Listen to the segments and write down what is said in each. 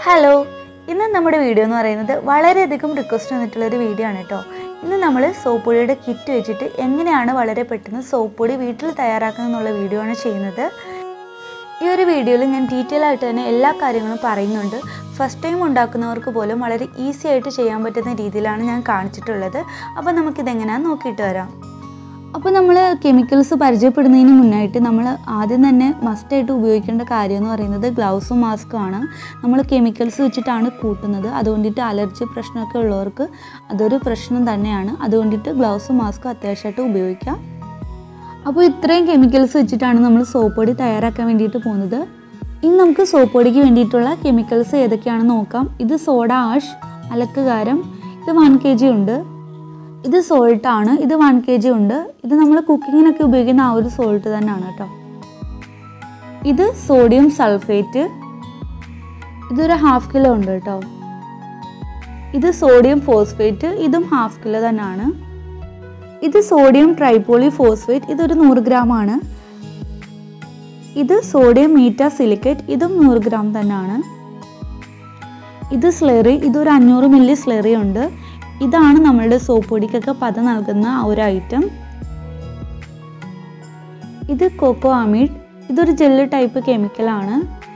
hello ഇന്ന് നമ്മുടെ video എന്ന് പറയുന്നത് വളരെയധികം റിക്വസ്റ്റ് വന്നിട്ടുള്ള ഒരു വീഡിയോ ആണ് കേട്ടോ ഇന്ന് നമ്മൾ സോപ്പ് പൊടിയുടെ കിറ്റ് വെച്ചിട്ട് എങ്ങനെയാണ് വളരെ പെട്ടെന്ന് സോപ്പ് പൊടി വീട്ടിൽ തയ്യാറാക്കുന്നത് എന്നുള്ള വീഡിയോ ആണ് ചെയ്യുന്നത് ഈ ഒരു വീഡിയോയിൽ ഞാൻ ഡീറ്റെയിൽ ആയിട്ട് തന്നെ എല്ലാ കാര്യങ്ങളും പറയുന്നുണ്ട് ഫസ്റ്റ് ടൈം ഉണ്ടാക്കുന്നവർക്ക് പോലും വളരെ ഈസി ആയിട്ട് ചെയ്യാൻ പറ്റുന്ന രീതിയിലാണ് ഞാൻ കാണിച്ചിട്ടുള്ളത് അപ്പോൾ നമുക്കിതെങ്ങനെയാണെന്ന് നോക്കിയിട്ട് വരാം അപ്പോൾ നമ്മൾ കെമിക്കൽസ് പരിചയപ്പെടുന്നതിന് മുന്നായിട്ട് നമ്മൾ ആദ്യം തന്നെ മസ്റ്റായിട്ട് ഉപയോഗിക്കേണ്ട കാര്യം എന്ന് പറയുന്നത് ഗ്ലൗസും മാസ്കും ആണ് നമ്മൾ കെമിക്കൽസ് വെച്ചിട്ടാണ് കൂട്ടുന്നത് അതുകൊണ്ടിട്ട് അലർജി പ്രശ്നമൊക്കെ ഉള്ളവർക്ക് അതൊരു പ്രശ്നം തന്നെയാണ് അതുകൊണ്ടിട്ട് ഗ്ലൗസും മാസ്കും അത്യാവശ്യമായിട്ട് ഉപയോഗിക്കാം അപ്പോൾ ഇത്രയും കെമിക്കൽസ് വെച്ചിട്ടാണ് നമ്മൾ സോപ്പ് പൊടി തയ്യാറാക്കാൻ വേണ്ടിയിട്ട് പോകുന്നത് ഇനി നമുക്ക് സോപ്പ് പൊടിക്ക് വേണ്ടിയിട്ടുള്ള കെമിക്കൽസ് ഏതൊക്കെയാണെന്ന് നോക്കാം ഇത് സോഡ ആഷ് അലക്കുകാരം ഇത് വൺ കെ ജി ഉണ്ട് ഇത് സോൾട്ടാണ് ഇത് വൺ കെ ജി ഉണ്ട് ഇത് നമ്മൾ കുക്കിങ്ങിനൊക്കെ ഉപയോഗിക്കുന്ന ആ ഒരു സോൾട്ട് തന്നെയാണ് കേട്ടോ ഇത് സോഡിയം സൾഫേറ്റ് ഇതൊരു ഹാഫ് കിലോ ഉണ്ട് കേട്ടോ ഇത് സോഡിയം ഫോസ്ഫേറ്റ് ഇതും ഹാഫ് കിലോ തന്നെയാണ് ഇത് സോഡിയം ട്രൈപോളി ഫോസ്ഫേറ്റ് ഇതൊരു നൂറ് ഗ്രാം ആണ് ഇത് സോഡിയം മീറ്റ സിലിക്കേറ്റ് ഇതും നൂറ് ഗ്രാം തന്നെയാണ് ഇത് സ്ലെറി ഇതൊരു അഞ്ഞൂറ് മില്ലി സ്ലെറി ഉണ്ട് ഇതാണ് നമ്മളുടെ സോപ്പ് പൊടിക്കൊക്കെ പത നൽകുന്ന ആ ഒരു ഐറ്റം ഇത് കൊക്കോ അമീഡ് ഇതൊരു ജെല്ല് ടൈപ്പ് കെമിക്കലാണ്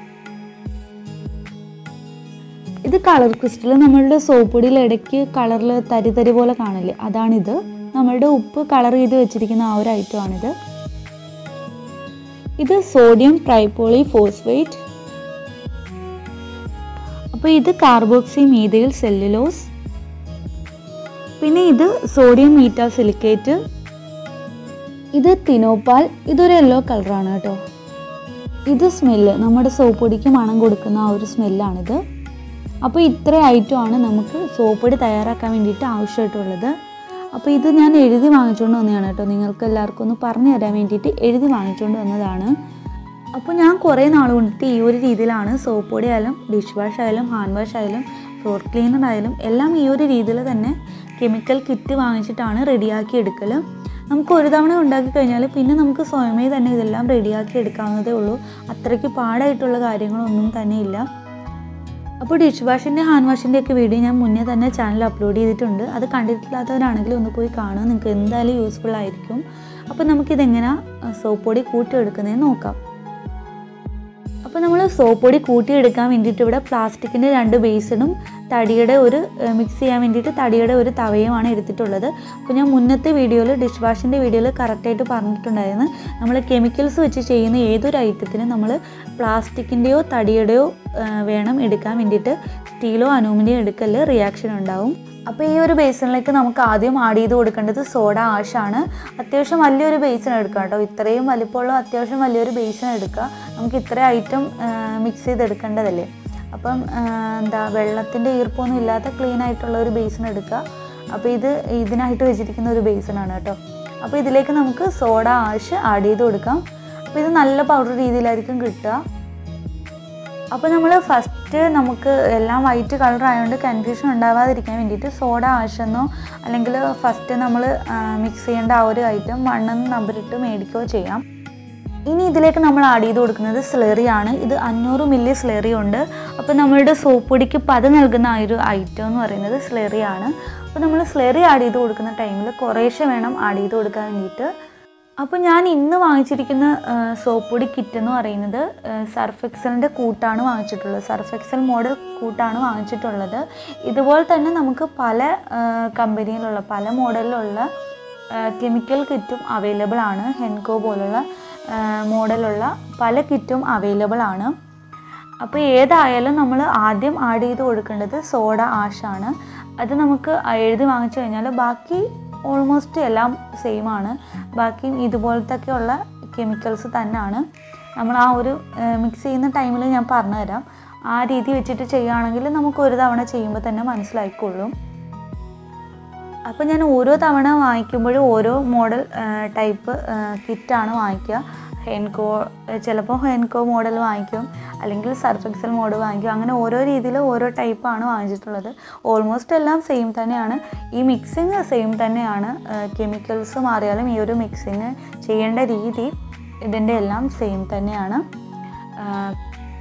ഇത് കളർ ക്രിസ്റ്റൽ നമ്മളുടെ സോപ്പ് പൊടിയിൽ ഇടയ്ക്ക് കളറിൽ തരി തരി പോലെ കാണില്ലേ അതാണിത് നമ്മളുടെ ഉപ്പ് കളർ ചെയ്ത് വെച്ചിരിക്കുന്ന ആ ഒരു ഐറ്റമാണിത് ഇത് സോഡിയം ട്രൈപോളി ഫോസ്ഫേറ്റ് അപ്പോൾ ഇത് കാർബോക്സി മീതയിൽ സെല്ലുലോസ് പിന്നെ ഇത് സോഡിയം മീറ്റ സിലിക്കേറ്റ് ഇത് തിനോപ്പാൽ ഇതൊരു യെല്ലോ കളറാണ് കേട്ടോ ഇത് സ്മെല്ല് നമ്മുടെ സോപ്പ് പൊടിക്ക് മണം കൊടുക്കുന്ന ആ ഒരു സ്മെല്ലാണിത് അപ്പോൾ ഇത്ര ഐറ്റമാണ് നമുക്ക് സോപ്പ് പൊടി തയ്യാറാക്കാൻ വേണ്ടിയിട്ട് ആവശ്യമായിട്ടുള്ളത് അപ്പോൾ ഇത് ഞാൻ എഴുതി വാങ്ങിച്ചുകൊണ്ട് വന്നതാണ് കേട്ടോ നിങ്ങൾക്ക് എല്ലാവർക്കും ഒന്ന് പറഞ്ഞു തരാൻ വേണ്ടിയിട്ട് എഴുതി വാങ്ങിച്ചുകൊണ്ട് വന്നതാണ് അപ്പോൾ ഞാൻ കുറേ നാൾ കൊണ്ടിട്ട് ഈ ഒരു രീതിയിലാണ് സോപ്പ് പൊടി ആയാലും ഡിഷ് വാഷ് ആയാലും ഹാൻഡ് വാഷ് ആയാലും ഫ്ലോർ ക്ലീനർ ആയാലും എല്ലാം ഈ ഒരു രീതിയിൽ തന്നെ കെമിക്കൽ കിറ്റ് വാങ്ങിച്ചിട്ടാണ് റെഡിയാക്കി എടുക്കൽ നമുക്ക് ഒരു തവണ ഉണ്ടാക്കി കഴിഞ്ഞാൽ പിന്നെ നമുക്ക് സ്വയമേ തന്നെ ഇതെല്ലാം റെഡിയാക്കി എടുക്കാവുന്നതേ ഉള്ളൂ അത്രയ്ക്ക് പാടായിട്ടുള്ള കാര്യങ്ങളൊന്നും തന്നെ ഇല്ല അപ്പോൾ ഡിഷ് വാഷിൻ്റെ ഹാൻഡ് വാഷിൻ്റെ ഒക്കെ വീഡിയോ ഞാൻ മുന്നേ തന്നെ ചാനൽ അപ്ലോഡ് ചെയ്തിട്ടുണ്ട് അത് കണ്ടിട്ടില്ലാത്തവരാണെങ്കിൽ ഒന്ന് പോയി കാണുക നിങ്ങൾക്ക് എന്തായാലും യൂസ്ഫുൾ ആയിരിക്കും അപ്പോൾ നമുക്കിതെങ്ങനെ സോപ്പ് പൊടി കൂട്ടിയെടുക്കുന്നതെന്ന് നോക്കാം അപ്പോൾ നമ്മൾ സോപ്പ് പൊടി കൂട്ടിയെടുക്കാൻ വേണ്ടിയിട്ട് ഇവിടെ പ്ലാസ്റ്റിക്കിൻ്റെ രണ്ട് ബേസിനും തടിയുടെ ഒരു മിക്സ് ചെയ്യാൻ വേണ്ടിയിട്ട് തടിയുടെ ഒരു തവയുമാണ് എടുത്തിട്ടുള്ളത് അപ്പോൾ ഞാൻ മുന്നത്തെ വീഡിയോയിൽ ഡിഷ് വാഷിൻ്റെ വീഡിയോയിൽ കറക്റ്റായിട്ട് പറഞ്ഞിട്ടുണ്ടായിരുന്നു നമ്മൾ കെമിക്കൽസ് വെച്ച് ചെയ്യുന്ന ഏതൊരു ഐറ്റത്തിനും നമ്മൾ പ്ലാസ്റ്റിക്കിൻ്റെയോ തടിയുടെയോ വേണം എടുക്കാൻ വേണ്ടിയിട്ട് സ്റ്റീലോ അലൂമിനിയോ എടുക്കൽ റിയാക്ഷൻ ഉണ്ടാവും അപ്പോൾ ഈ ഒരു ബേസിനിലേക്ക് നമുക്ക് ആദ്യം ആഡ് ചെയ്ത് കൊടുക്കേണ്ടത് സോഡ ആഷാണ് അത്യാവശ്യം വലിയൊരു ബേസിൻ എടുക്കുക കേട്ടോ ഇത്രയും വലിപ്പമുള്ള അത്യാവശ്യം വലിയൊരു ബേസിൻ എടുക്കുക നമുക്ക് ഇത്ര ഐറ്റം മിക്സ് ചെയ്തെടുക്കേണ്ടതല്ലേ അപ്പം എന്താ വെള്ളത്തിൻ്റെ ഈർപ്പൊന്നും ഇല്ലാത്ത ക്ലീൻ ആയിട്ടുള്ള ഒരു ബേസിൻ എടുക്കുക അപ്പോൾ ഇത് ഇതിനായിട്ട് വെച്ചിരിക്കുന്ന ഒരു ബേസിനാണ് കേട്ടോ അപ്പോൾ ഇതിലേക്ക് നമുക്ക് സോഡ ആഷ് ആഡ് ചെയ്ത് കൊടുക്കാം അപ്പോൾ ഇത് നല്ല പൗഡർ രീതിയിലായിരിക്കും കിട്ടുക അപ്പോൾ നമ്മൾ ഫസ്റ്റ് നമുക്ക് എല്ലാം വൈറ്റ് കളർ ആയതുകൊണ്ട് കൺഫ്യൂഷൻ ഉണ്ടാവാതിരിക്കാൻ വേണ്ടിയിട്ട് സോഡ ആഷെന്നോ അല്ലെങ്കിൽ ഫസ്റ്റ് നമ്മൾ മിക്സ് ചെയ്യേണ്ട ആ ഒരു ഐറ്റം മണ്ണെന്ന് നമ്പറിട്ട് മേടിക്കുകയോ ചെയ്യാം ഇനി ഇതിലേക്ക് നമ്മൾ ആഡ് ചെയ്ത് കൊടുക്കുന്നത് സ്ലെറി ആണ് ഇത് അഞ്ഞൂറ് മില്ലി സ്ലെറി ഉണ്ട് അപ്പോൾ നമ്മളുടെ സോപ്പ് പൊടിക്ക് പത നൽകുന്ന ആ ഒരു ഐറ്റം എന്ന് പറയുന്നത് സ്ലെറി ആണ് അപ്പോൾ നമ്മൾ സ്ലെറി ആഡ് ചെയ്ത് കൊടുക്കുന്ന ടൈമിൽ കുറേശ്ശെ വേണം ആഡ് ചെയ്ത് കൊടുക്കാൻ വേണ്ടിയിട്ട് അപ്പോൾ ഞാൻ ഇന്ന് വാങ്ങിച്ചിരിക്കുന്ന സോപ്പ് പൊടി കിറ്റ് എന്ന് പറയുന്നത് സർഫ് എക്സലിൻ്റെ കൂട്ടാണ് വാങ്ങിച്ചിട്ടുള്ളത് സർഫ് എക്സൽ മോഡൽ കൂട്ടാണ് വാങ്ങിച്ചിട്ടുള്ളത് ഇതുപോലെ തന്നെ നമുക്ക് പല കമ്പനിയിലുള്ള പല മോഡലിലുള്ള കെമിക്കൽ കിറ്റും അവൈലബിൾ ആണ് ഹെൻകോ പോലുള്ള മോഡലുള്ള പല കിറ്റും അവൈലബിൾ ആണ് അപ്പോൾ ഏതായാലും നമ്മൾ ആദ്യം ആഡ് ചെയ്ത് കൊടുക്കേണ്ടത് സോഡ ആഷാണ് അത് നമുക്ക് എഴുതി വാങ്ങിച്ചു കഴിഞ്ഞാൽ ബാക്കി ഓൾമോസ്റ്റ് എല്ലാം സെയിം ആണ് ബാക്കിയും ഇതുപോലത്തൊക്കെയുള്ള കെമിക്കൽസ് തന്നെയാണ് നമ്മൾ ആ ഒരു മിക്സ് ചെയ്യുന്ന ടൈമിൽ ഞാൻ പറഞ്ഞുതരാം ആ രീതി വെച്ചിട്ട് ചെയ്യുകയാണെങ്കിൽ നമുക്ക് ഒരു തവണ ചെയ്യുമ്പോൾ തന്നെ മനസ്സിലായിക്കൊള്ളും അപ്പോൾ ഞാൻ ഓരോ തവണ വാങ്ങിക്കുമ്പോഴും ഓരോ മോഡൽ ടൈപ്പ് കിറ്റാണ് വാങ്ങിക്കുക ഹെൻകോ ചിലപ്പോൾ ഹെൻകോ മോഡൽ വാങ്ങിക്കും അല്ലെങ്കിൽ സർഫെക്സൽ മോഡൽ വാങ്ങിക്കും അങ്ങനെ ഓരോ രീതിയിൽ ഓരോ ടൈപ്പാണ് വാങ്ങിച്ചിട്ടുള്ളത് ഓൾമോസ്റ്റ് എല്ലാം സെയിം തന്നെയാണ് ഈ മിക്സിങ് സെയിം തന്നെയാണ് കെമിക്കൽസ് മാറിയാലും ഈ ഒരു മിക്സിങ് ചെയ്യേണ്ട രീതി ഇതിൻ്റെ എല്ലാം സെയിം തന്നെയാണ്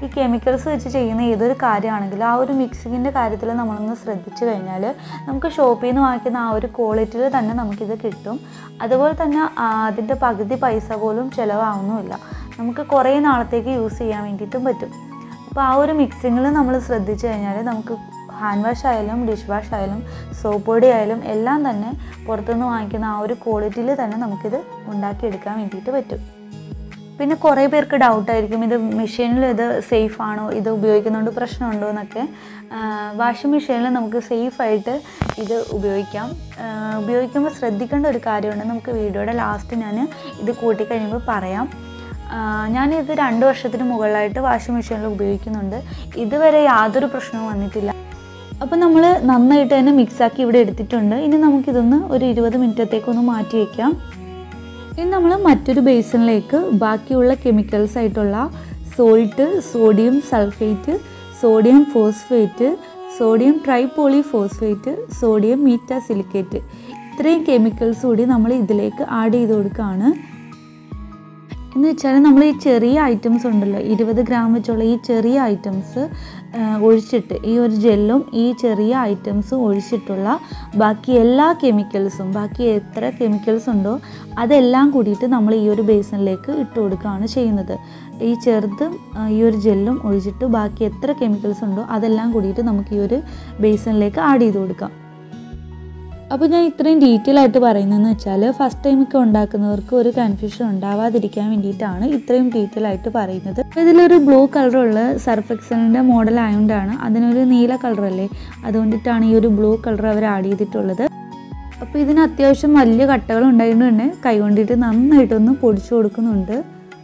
ഈ കെമിക്കൽസ് വെച്ച് ചെയ്യുന്ന ഏതൊരു കാര്യമാണെങ്കിലും ആ ഒരു മിക്സിങ്ങിൻ്റെ കാര്യത്തിൽ നമ്മളൊന്ന് ശ്രദ്ധിച്ചു കഴിഞ്ഞാൽ നമുക്ക് ഷോപ്പിൽ നിന്ന് വാങ്ങിക്കുന്ന ആ ഒരു ക്വാളിറ്റിയിൽ തന്നെ നമുക്കിത് കിട്ടും അതുപോലെ തന്നെ ആ, അതിൻ്റെ പകുതി പൈസ പോലും ചിലവാകുന്നുമില്ല നമുക്ക് കുറേ നാളത്തേക്ക് യൂസ് ചെയ്യാൻ വേണ്ടിയിട്ടും പറ്റും അപ്പോൾ ആ ഒരു മിക്സിങ്ങിൽ നമ്മൾ ശ്രദ്ധിച്ചു കഴിഞ്ഞാൽ നമുക്ക് ഹാൻഡ് വാഷ് ആയാലും ഡിഷ് വാഷ് ആയാലും സോപ്പ് പൊടി ആയാലും എല്ലാം തന്നെ പുറത്തുനിന്ന് വാങ്ങിക്കുന്ന ആ ഒരു ക്വാളിറ്റിയിൽ തന്നെ നമുക്കിത് ഉണ്ടാക്കിയെടുക്കാൻ വേണ്ടിയിട്ട് പറ്റും പിന്നെ കുറേ പേർക്ക് ഡൗട്ടായിരിക്കും ഇത് മെഷീനിൽ ഇത് സേഫ് ആണോ ഇത് ഉപയോഗിക്കുന്നതുകൊണ്ട് പ്രശ്നമുണ്ടോ എന്നൊക്കെ വാഷിംഗ് മെഷീനിൽ നമുക്ക് സേഫായിട്ട് ഇത് ഉപയോഗിക്കാം ആ, ഉപയോഗിക്കുമ്പോൾ ശ്രദ്ധിക്കേണ്ട ഒരു കാര്യമുണ്ട് നമുക്ക് വീഡിയോയുടെ ലാസ്റ്റ് ഞാൻ ഇത് കൂട്ടിക്കഴിയുമ്പോൾ പറയാം ആ, ഞാനിത് രണ്ട് വർഷത്തിന് മുകളിലായിട്ട് വാഷിംഗ് മെഷീനിൽ ഉപയോഗിക്കുന്നുണ്ട് ഇതുവരെ യാതൊരു പ്രശ്നവും വന്നിട്ടില്ല അപ്പോൾ നമ്മൾ നന്നായിട്ട് തന്നെ മിക്സാക്കി ഇവിടെ എടുത്തിട്ടുണ്ട് ഇനി നമുക്കിതൊന്ന് ഒരു ഇരുപത് മിനിറ്റത്തേക്കൊന്ന് മാറ്റി വയ്ക്കാം ഇനി നമ്മൾ മറ്റൊരു ബേസിനിലേക്ക് ബാക്കിയുള്ള കെമിക്കൽസ് ആയിട്ടുള്ള salt sodium sulphate sodium phosphate sodium tripolyphosphate sodium metasilicate ഇത്രയും കെമിക്കൽസ് കൂടി നമ്മൾ ഇതിലേക്ക് ആഡ് ചെയ്ത് കൊടുക്കുകയാണ് എന്ന് വെച്ചാൽ നമ്മൾ ഈ ചെറിയ ഐറ്റംസ് ഉണ്ടല്ലോ ഇരുപത് ഗ്രാം വെച്ചുള്ള ഈ ചെറിയ ഐറ്റംസ് ഒഴിച്ചിട്ട് ഈ ഒരു ജെല്ലും ഈ ചെറിയ ഐറ്റംസും ഒഴിച്ചിട്ടുള്ള ബാക്കി എല്ലാ കെമിക്കൽസും ബാക്കി എത്ര കെമിക്കൽസ് ഉണ്ടോ അതെല്ലാം കൂടിയിട്ട് നമ്മൾ ഈ ഒരു ബേസിനിലേക്ക് ഇട്ട് കൊടുക്കുകയാണ് ചെയ്യുന്നത് ഈ ചെറുതും ആ, ഈ ഒരു ജെല്ലും ഒഴിച്ചിട്ട് ബാക്കി എത്ര കെമിക്കൽസ് ഉണ്ടോ അതെല്ലാം കൂടിയിട്ട് നമുക്ക് ഈ ഒരു ബേസിനിലേക്ക് ആഡ് ചെയ്ത് കൊടുക്കാം അപ്പോൾ ഞാൻ ഇത്രയും ഡീറ്റെയിൽ ആയിട്ട് പറയുന്നതെന്ന് വെച്ചാൽ ഫസ്റ്റ് ടൈമൊക്കെ ഉണ്ടാക്കുന്നവർക്ക് ഒരു കൺഫ്യൂഷൻ ഉണ്ടാവാതിരിക്കാൻ വേണ്ടിയിട്ടാണ് ഇത്രയും ഡീറ്റെയിൽ ആയിട്ട് പറയുന്നത് അപ്പോൾ ഇതിലൊരു ബ്ലൂ കളറുള്ള സർഫ് എക്സലിൻ്റെ മോഡൽ ആയതുകൊണ്ടാണ് അതിനൊരു നീല കളറല്ലേ അതുകൊണ്ടിട്ടാണ് ഈ ഒരു ബ്ലൂ കളർ അവർ ആഡ് ചെയ്തിട്ടുള്ളത് അപ്പോൾ ഇതിന് അത്യാവശ്യം വലിയ കട്ടകൾ ഉണ്ടായതുകൊണ്ട് തന്നെ കൈകൊണ്ടിട്ട് നന്നായിട്ടൊന്ന് പൊടിച്ചു കൊടുക്കുന്നുണ്ട്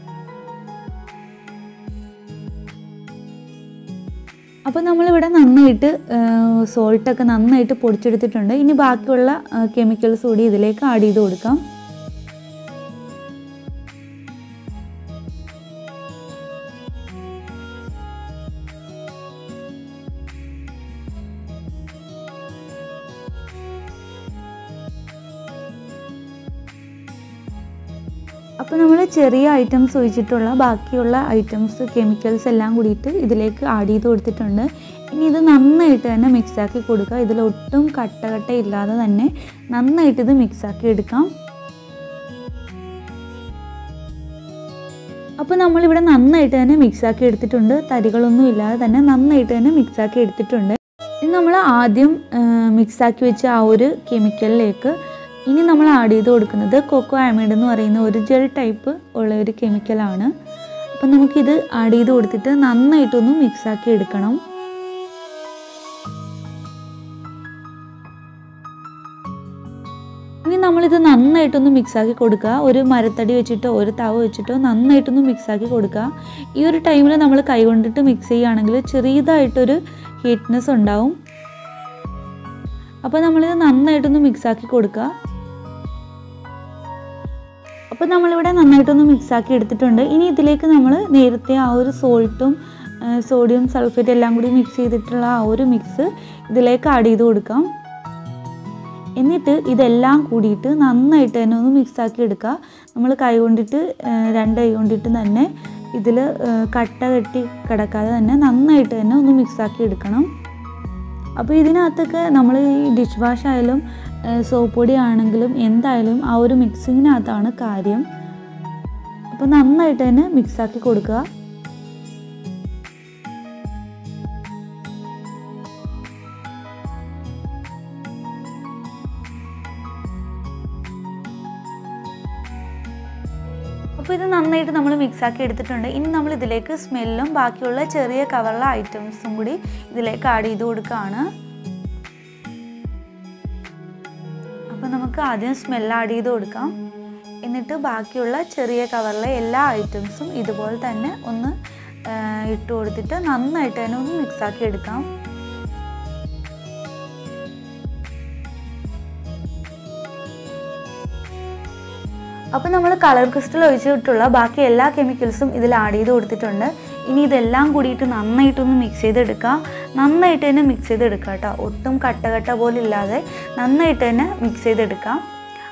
അപ്പോൾ നമ്മളിവിടെ നന്നായിട്ട് സോൾട്ടൊക്കെ നന്നായിട്ട് പൊടിച്ചെടുത്തിട്ടുണ്ട് ഇനി ബാക്കിയുള്ള കെമിക്കൽസ് കൂടി ഇതിലേക്ക് ആഡ് ചെയ്ത് കൊടുക്കാം അപ്പോൾ നമ്മൾ ചെറിയ ഐറ്റംസ് ഒഴിച്ചിട്ടുള്ള ബാക്കിയുള്ള ഐറ്റംസ് കെമിക്കൽസ് എല്ലാം കൂടിയിട്ട് ഇതിലേക്ക് ആഡ് ചെയ്ത് കൊടുത്തിട്ടുണ്ട് ഇനി ഇത് നന്നായിട്ട് തന്നെ മിക്സാക്കി കൊടുക്കുക ഇതിലൊട്ടും കട്ട കട്ട ഇല്ലാതെ തന്നെ നന്നായിട്ട് ഇത് മിക്സാക്കി എടുക്കാം അപ്പോൾ നമ്മളിവിടെ നന്നായിട്ട് തന്നെ മിക്സാക്കി എടുത്തിട്ടുണ്ട് തരികളൊന്നും ഇല്ലാതെ തന്നെ നന്നായിട്ട് തന്നെ മിക്സാക്കി എടുത്തിട്ടുണ്ട് ഇനി നമ്മൾ ആദ്യം മിക്സാക്കി വെച്ച ആ ഒരു കെമിക്കലിലേക്ക് ഇനി നമ്മൾ ആഡ് ചെയ്ത് കൊടുക്കുന്നത് കൊക്കോ ആമിഡ് എന്ന് പറയുന്ന ഒരു ജെൽ ടൈപ്പ് ഉള്ള ഒരു കെമിക്കലാണ് അപ്പം നമുക്കിത് ആഡ് ചെയ്ത് കൊടുത്തിട്ട് നന്നായിട്ടൊന്ന് മിക്സാക്കി എടുക്കണം ഇനി നമ്മളിത് നന്നായിട്ടൊന്ന് മിക്സാക്കി കൊടുക്കുക ഒരു മരത്തടി വെച്ചിട്ടോ ഒരു തവ വെച്ചിട്ടോ നന്നായിട്ടൊന്ന് മിക്സാക്കി കൊടുക്കുക ഈ ഒരു ടൈമിൽ നമ്മൾ കൈകൊണ്ടിട്ട് മിക്സ് ചെയ്യുകയാണെങ്കിൽ ചെറിയതായിട്ടൊരു ഹീറ്റ്നെസ് ഉണ്ടാവും അപ്പോൾ നമ്മളിത് നന്നായിട്ടൊന്ന് മിക്സാക്കി കൊടുക്കുക അപ്പോൾ നമ്മളിവിടെ നന്നായിട്ടൊന്ന് മിക്സാക്കി എടുത്തിട്ടുണ്ട് ഇനി ഇതിലേക്ക് നമ്മൾ നേരത്തെ ആ ഒരു സോൾട്ടും സോഡിയം സൾഫേറ്റ് എല്ലാം കൂടി മിക്സ് ചെയ്തിട്ടുള്ള ആ ഒരു മിക്സ് ഇതിലേക്ക് ആഡ് ചെയ്ത് കൊടുക്കാം എന്നിട്ട് ഇതെല്ലാം കൂടിയിട്ട് നന്നായിട്ട് തന്നെ ഒന്ന് മിക്സാക്കി എടുക്കുക നമ്മൾ കൈ കൊണ്ടിട്ട് രണ്ട് കൈ കൊണ്ടിട്ട് തന്നെ ഇതിൽ കട്ട കെട്ടി കിടക്കാതെ തന്നെ നന്നായിട്ട് തന്നെ ഒന്ന് മിക്സാക്കി എടുക്കണം അപ്പോൾ ഇതിനകത്തൊക്കെ നമ്മൾ ഈ ഡിഷ് വാഷ് ആയാലും സോപ്പ് പൊടി ആണെങ്കിലും എന്തായാലും ആ ഒരു മിക്സിങ്ങിനകത്താണ് കാര്യം അപ്പോൾ നന്നായിട്ട് തന്നെ മിക്സാക്കി കൊടുക്കുക അപ്പോൾ ഇത് നന്നായിട്ട് നമ്മൾ മിക്സാക്കി എടുത്തിട്ടുണ്ട് ഇനി നമ്മൾ ഇതിലേക്ക് സ്മെല്ലും ബാക്കിയുള്ള ചെറിയ കവറിലെ ഐറ്റംസും കൂടി ഇതിലേക്ക് ആഡ് ചെയ്ത് കൊടുക്കുകയാണ് അപ്പോൾ നമുക്ക് ആദ്യം സ്മെല്ല് ആഡ് ചെയ്ത് കൊടുക്കാം എന്നിട്ട് ബാക്കിയുള്ള ചെറിയ കവറിലെ എല്ലാ ഐറ്റംസും ഇതുപോലെ തന്നെ ഒന്ന് ഇട്ട് കൊടുത്തിട്ട് നന്നായിട്ട് തന്നെ ഒന്ന് മിക്സാക്കി എടുക്കാം അപ്പോൾ നമ്മൾ കളർ ക്രിസ്റ്റൽ ഒഴിച്ചിട്ടുള്ള ബാക്കി എല്ലാ കെമിക്കൽസും ഇതിൽ ആഡ് ചെയ്ത് കൊടുത്തിട്ടുണ്ട് ഇനി ഇതെല്ലാം കൂടിയിട്ട് നന്നായിട്ടൊന്ന് മിക്സ് ചെയ്തെടുക്കുക നന്നായിട്ട് തന്നെ മിക്സ് ചെയ്തെടുക്കുക കേട്ടോ ഒട്ടും കട്ട കട്ട പോലെ ഇല്ലാതെ നന്നായിട്ട് തന്നെ മിക്സ് ചെയ്തെടുക്കാം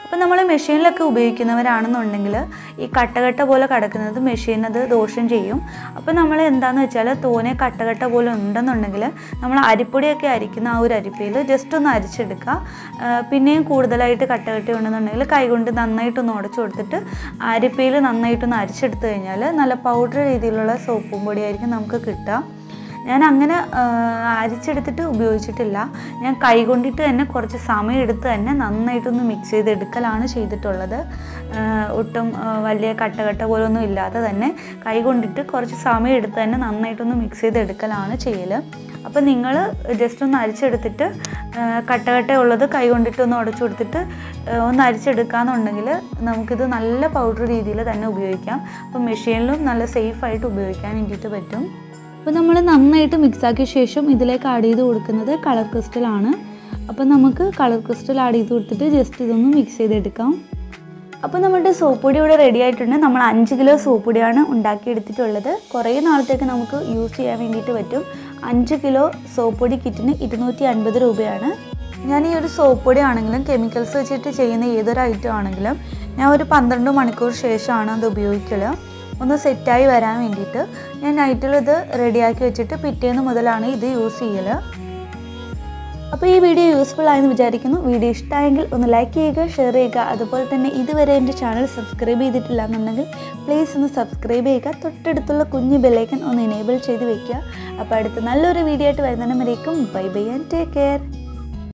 അപ്പോൾ നമ്മൾ മെഷീനിലൊക്കെ ഉപയോഗിക്കുന്നവരാണെന്നുണ്ടെങ്കിൽ ഈ കട്ടകട്ട പോലെ കിടക്കുന്നത് മെഷീൻ അത് ദോഷം ചെയ്യും അപ്പോൾ നമ്മൾ എന്താണെന്ന് വെച്ചാൽ തോനെ കട്ടകട്ട പോലെ ഉണ്ടെന്നുണ്ടെങ്കിൽ നമ്മൾ അരിപ്പൊടിയൊക്കെ അരിക്കുന്ന ആ ഒരു അരിപ്പയിൽ ജസ്റ്റ് ഒന്ന് അരിച്ചെടുക്കുക ആ, പിന്നെയും കൂടുതലായിട്ട് കട്ടകട്ട ഉണ്ടെന്നുണ്ടെങ്കിൽ കൈകൊണ്ട് നന്നായിട്ടൊന്ന് ഉടച്ചു കൊടുത്തിട്ട് അരിപ്പയിൽ നന്നായിട്ടൊന്ന് അരിച്ചെടുത്ത് കഴിഞ്ഞാൽ നല്ല പൗഡർ രീതിയിലുള്ള സോപ്പും പൊടിയായിരിക്കും നമുക്ക് കിട്ടുക ഞാൻ അങ്ങനെ ആ, അരിച്ചെടുത്തിട്ട് ഉപയോഗിച്ചിട്ടില്ല ഞാൻ കൈ കൊണ്ടിട്ട് തന്നെ കുറച്ച് സമയം എടുത്ത് തന്നെ നന്നായിട്ടൊന്ന് മിക്സ് ചെയ്തെടുക്കലാണ് ചെയ്തിട്ടുള്ളത് ആ, ഒട്ടും ആ, വലിയ കട്ടകട്ട പോലൊന്നും ഇല്ലാതെ തന്നെ കൈ കൊണ്ടിട്ട് കുറച്ച് സമയം എടുത്ത് തന്നെ നന്നായിട്ടൊന്ന് മിക്സ് ചെയ്തെടുക്കലാണ് ചെയ്യൽ അപ്പോൾ നിങ്ങൾ ജസ്റ്റ് ഒന്ന് അരിച്ചെടുത്തിട്ട് ആ, കട്ടകട്ട ഉള്ളത് കൈ കൊണ്ടിട്ട് ഒന്ന് ഉടച്ചു കൊടുത്തിട്ട് ആ, ഒന്ന് അരിച്ചെടുക്കാന്നുണ്ടെങ്കിൽ നമുക്കിത് നല്ല പൗഡർ രീതിയിൽ തന്നെ ഉപയോഗിക്കാം അപ്പോൾ മെഷീനിലും നല്ല സേഫായിട്ട് ഉപയോഗിക്കാൻ വേണ്ടിയിട്ട് പറ്റും അപ്പോൾ നമ്മൾ നന്നായിട്ട് മിക്സാക്കിയ ശേഷം ഇതിലേക്ക് ആഡ് ചെയ്ത് കൊടുക്കുന്നത് കളർ ക്രിസ്റ്റലാണ് അപ്പോൾ നമുക്ക് കളർ ക്രിസ്റ്റൽ ആഡ് ചെയ്ത് കൊടുത്തിട്ട് ജസ്റ്റ് ഇതൊന്ന് മിക്സ് ചെയ്തെടുക്കാം അപ്പോൾ നമ്മുടെ സോപ്പ് പൊടി ഇവിടെ റെഡി ആയിട്ടുണ്ട് നമ്മൾ അഞ്ച് കിലോ സോപ്പ് പൊടിയാണ് ഉണ്ടാക്കിയെടുത്തിട്ടുള്ളത് കുറേ നാളത്തേക്ക് നമുക്ക് യൂസ് ചെയ്യാൻ വേണ്ടിയിട്ട് പറ്റും അഞ്ച് കിലോ സോപ്പ് പൊടി കിറ്റിന് ഇരുന്നൂറ്റി അൻപത് രൂപയാണ് ഞാൻ ഈ ഒരു സോപ്പ് പൊടി ആണെങ്കിലും കെമിക്കൽസ് വെച്ചിട്ട് ചെയ്യുന്ന ഏതൊരു ഐറ്റം ആണെങ്കിലും ഞാൻ ഒരു പന്ത്രണ്ട് മണിക്കൂർ ശേഷമാണ് അത് ഉപയോഗിക്കല് ഒന്ന് സെറ്റായി വരാൻ വേണ്ടിയിട്ട് ഞാൻ നൈറ്റിൽ ഇത് റെഡിയാക്കി വെച്ചിട്ട് പിറ്റേന്ന് മുതലാണ് ഇത് യൂസ് ചെയ്യൽ അപ്പോൾ ഈ വീഡിയോ യൂസ്ഫുൾ ആയെന്ന് വിചാരിക്കുന്നു വീഡിയോ ഇഷ്ടമായെങ്കിൽ ഒന്ന് ലൈക്ക് ചെയ്യുക ഷെയർ ചെയ്യുക അതുപോലെ തന്നെ ഇതുവരെ എൻ്റെ ചാനൽ സബ്സ്ക്രൈബ് ചെയ്തിട്ടില്ല എന്നുണ്ടെങ്കിൽ പ്ലീസ് ഒന്ന് സബ്സ്ക്രൈബ് ചെയ്യുക തൊട്ടടുത്തുള്ള കുഞ്ഞ് ബെല്ലൈക്കൻ ഒന്ന് എനേബിൾ ചെയ്ത് വെക്കുക അപ്പോൾ അടുത്ത നല്ലൊരു വീഡിയോ ആയിട്ട് വരുന്നതിന് വരേക്കും bye bye and take care